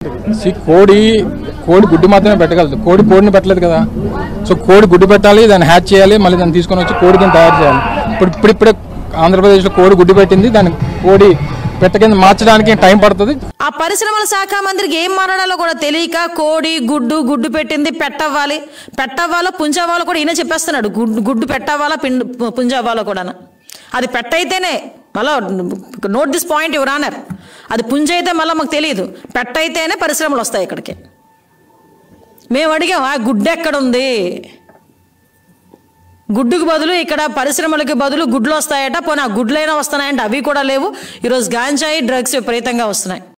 C కోడి కోడి గుడ్డు మాత్రమే పెట్టగలదు కోడి కోడిని పెట్టలేదు కదా సో కోడి గుడ్డు పెట్టాలి దాన్ని హ్యాచ్ చేయాలి మళ్ళీ దాన్ని తీసుకొని వచ్చి కోడి కింద తయారు చేయాలి ఇప్పుడు ఇప్పుడిప్పుడే ఆంధ్రప్రదేశ్లో కోడి గుడ్డు పెట్టింది దాన్ని కోడి పెట్ట కింద మార్చడానికి టైం పడుతుంది ఆ పరిశ్రమల శాఖ మంత్రికి ఏం మాట్లాడాలో కూడా తెలియక కోడి గుడ్డు గుడ్డు పెట్టింది పెట్టవ్వాలి పెట్టవ్వాలో పుంజవ్వాలో కూడా ఈయన చెప్పేస్తున్నాడు గుడ్డు గుడ్డు పెట్టవ్వాలా పిండి పుంజవ్వాలో కూడా అది పెట్టయితేనే మళ్ళా note this point your honour అది పుంజ అయితే మళ్ళీ మాకు తెలియదు పెట్టయితేనే పరిశ్రమలు వస్తాయి ఇక్కడికి మేము అడిగాం ఆ గుడ్డు ఎక్కడ ఉంది గుడ్డుకు బదులు ఇక్కడ పరిశ్రమలకి బదులు గుడ్లు వస్తాయట పోనీ ఆ గుడ్లైనా వస్తున్నాయంటే అవి కూడా లేవు ఈరోజు గాంజాయి డ్రగ్స్ విపరీతంగా వస్తున్నాయి